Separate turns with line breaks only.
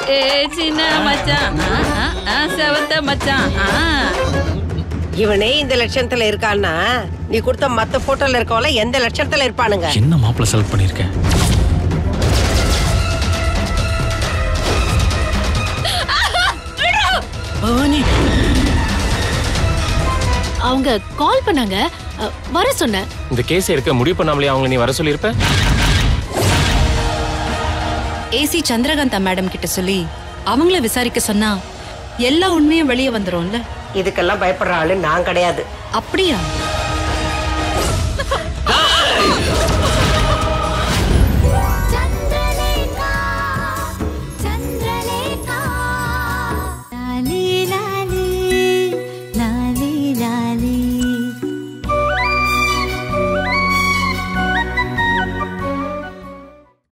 ஏ சின்ன மச்சான் ஆ, ஆ, ஆ, செவத்த மச்சான் ஆ.
இவனே இந்த லட்சணத்துல இருக்கான்னா நீ கொடுத்த மத்த போட்டோல இருக்கவங்கள எந்த லட்சணத்துல இருப்பானுங்க
என்ன மாப்பிள்ள செலக்ட் பண்ணியிருக்கேன் பவானி
அவங்க கால் பண்ணாங்க அ, வர சொன்னேன்
இந்த கேஸ் எடுக்க முடிவு பண்ணாமலே அவங்க நீ வர சொல்லியிருப்ப
ஏசி சந்திரகாந்தா மேடம் கிட்ட சொல்லி அவங்கள விசாரிக்க சொன்னா எல்லா உண்மையும் வெளியே வந்துரும்ல
இதுக்கெல்லாம் பயப்படுற ஆளு நான் கிடையாது
அப்படியா